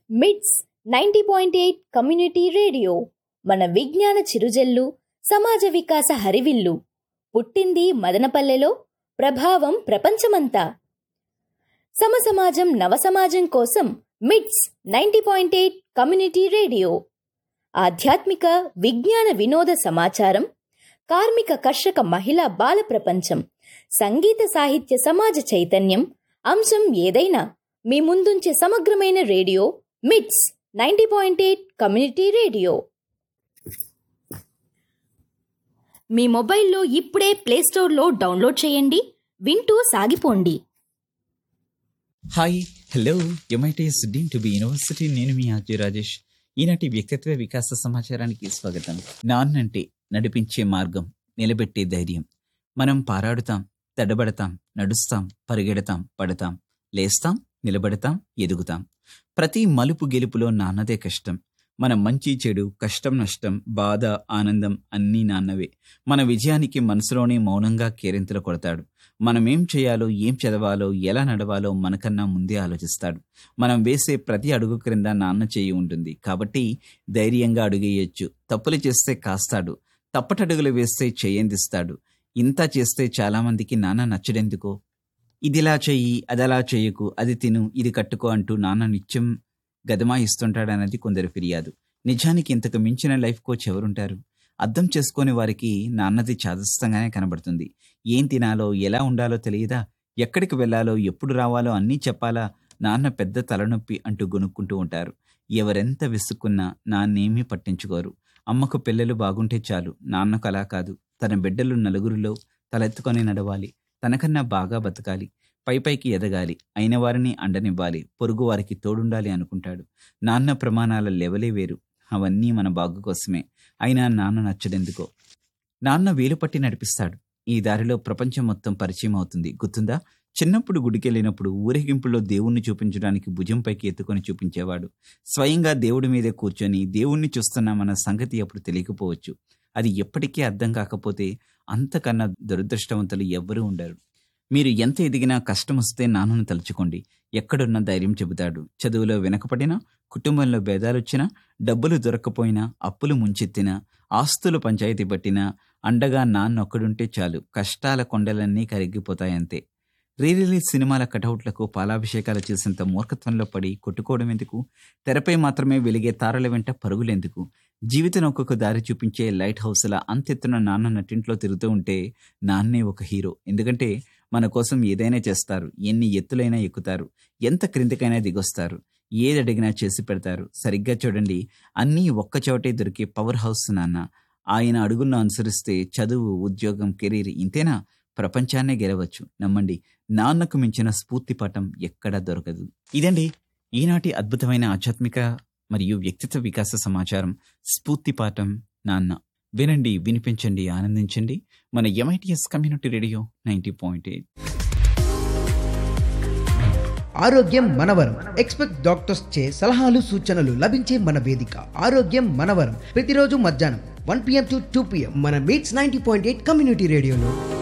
మిట్స్ ninety point eight community radio మన విజ్ఞాన చిరుజల్లు సమాజ వికాస హరివిల్లు పుట్టింది మదనపల్లెలో ప్రభావం ప్రపంచమంతా సమసమాజం నవసమాజం కోసం MITS ninety point eight community radio ఆధ్యాత్మిక విజ్ఞాన వినోద సమాచారం కార్మిక కర్షక మహిళా బాల ప్రపంచం సంగీత సాహిత్య సమాజ చైతన్యం అంశం ఏదైనా మీ ముందుంచే సమగ్రమైన radio MITS ninety point eight community radio మీ మొబైల్లో ఇప్పుడే ప్లేస్టోర్లో డౌన్లోడ్ చేయండి వింటూ సాగిపోండి hi hello MITS deem to be university నేను మీ ఆర్జే రాజేష్ ఈనాటి వ్యక్తిత్వ వికాస సమాచారానికి స్వాగతం నాన్నంటే నడిపించే మార్గం నిలబెట్టే ధైర్యం మనం పారాడుతాం తడబడతాం నడుస్తాం పరిగెడతాం పడతాం లేస్తాం నిలబడతాం ఎదుగుతాం ప్రతి మలుపు గెలుపులో నాన్నదే కష్టం మన మంచి చెడు కష్టం నష్టం బాధ ఆనందం అన్నీ నాన్నవే మన విజయానికి మనసులోనే మౌనంగా కేరింతలు కొడతాడు మనం ఏం చేయాలో ఏం చదవాలో ఎలా నడవాలో మనకన్నా ముందే ఆలోచిస్తాడు మనం వేసే ప్రతి అడుగు క్రింద నాన్న చేయి ఉంటుంది కాబట్టి ధైర్యంగా అడుగేయచ్చు తప్పులు చేస్తే కాస్తాడు తప్పటడుగులు వేస్తే చేయందిస్తాడు ఇంత చేస్తే చాలామందికి నాన్న నచ్చడెందుకో ఇదిలా చెయ్యి అదలా చెయ్యకు అది తిను ఇది కట్టుకో అంటూ నాన్న నిత్యం గదమాయిస్తుంటాడన్నది కొందరు ఫిర్యాదు నిజానికి ఇంతకు మించిన లైఫ్ కోచ్ ఎవరుంటారు అర్థం చేసుకొని వారికి నాన్నది చాదస్తంగానే కనబడుతుంది ఏం తినాలో ఎలా ఉండాలో తెలియదా ఎక్కడికి వెళ్ళాలో ఎప్పుడు రావాలో అన్నీ చెప్పాలా నాన్న పెద్ద తలనొప్పి అంటూ గొనుక్కుంటూ ఉంటారు ఎవరెంత విసుక్కున్నా నాన్నేమీ పట్టించుకోరు అమ్మకు పిల్లలు బాగుంటే చాలు నాన్నకు అలా కాదు తన బిడ్డలు నలుగురిలో తలెత్తుకొని నడవాలి తనకన్నా బాగా బతకాలి పైపైకి ఎదగాలి అయిన వారిని అండనివ్వాలి పొరుగు వారికి తోడుండాలి అనుకుంటాడు నాన్న ప్రమాణాల లెవలే వేరు అవన్నీ మన బాగు కోసమే అయినా నాన్న నచ్చడెందుకో నాన్న వేలు పట్టి నడిపిస్తాడు ఈ దారిలో ప్రపంచం మొత్తం పరిచయం అవుతుంది గుర్తుందా చిన్నప్పుడు గుడికెళ్ళినప్పుడు ఊరేగింపులో దేవుణ్ణి చూపించడానికి భుజంపైకి ఎత్తుకొని చూపించేవాడు స్వయంగా దేవుడి మీదే కూర్చొని దేవుణ్ణి చూస్తున్నామన్న సంగతి అప్పుడు తెలియకపోవచ్చు అది ఎప్పటికీ అర్థం కాకపోతే అంతకన్నా దురదృష్టవంతులు ఎవ్వరూ ఉండరు మీరు ఎంత ఎదిగినా కష్టం వస్తే నాన్నను తలుచుకోండి ఎక్కడున్న ధైర్యం చెబుతాడు చదువులో వెనకపడినా కుటుంబంలో భేదాలొచ్చినా డబ్బులు దొరక్కపోయినా అప్పులు ముంచెత్తినా ఆస్తులు పంచాయతీ పట్టినా అండగా నాన్నొక్కడుంటే చాలు కష్టాల కొండలన్నీ కరిగిపోతాయంతే రీ రిలీజ్ సినిమాల కటౌట్లకు పాలాభిషేకాలు చేసేంత మూర్ఖత్వంలో పడి కొట్టుకోవడం ఎందుకు తెరపై మాత్రమే వెలిగే తారల వెంట పరుగులెందుకు జీవితం ఒక్కొక్క దారి చూపించే లైట్ హౌస్ల అంతెత్తున నాన్న నటింట్లో తిరుగుతూ ఉంటే నాన్నే ఒక హీరో ఎందుకంటే మన కోసం ఏదైనా చేస్తారు ఎన్ని ఎత్తులైనా ఎక్కుతారు ఎంత క్రిందికైనా దిగొస్తారు ఏది అడిగినా చేసి పెడతారు సరిగ్గా చూడండి అన్నీ ఒక్కచోటే దొరికే పవర్ హౌస్ నాన్న ఆయన అడుగులను అనుసరిస్తే చదువు ఉద్యోగం కెరీర్ ఇంతేనా ప్రపంచాన్నే గెలవచ్చు నమ్మండి నాన్నకు మించిన స్ఫూర్తి పాఠం ఎక్కడా దొరకదు ఇదండి ఈనాటి అద్భుతమైన ఆధ్యాత్మిక మరియు వ్యక్తిత్వ వికాస సమాచారం స్ఫూర్తి పాఠం నాన్న వినండి వినిపించండి ఆనందించండి మన MITS community radio ninety point eight ఆరోగ్యం మనవరం ఎక్స్పెక్ట్ డాక్టర్స్ చే సలహాలు సూచనలు లభించే మన వేదిక ఆరోగ్యం మనవరం ప్రతిరోజు మధ్యాహ్నం one PM to two PM మన MITS ninety point eight community రేడియోలో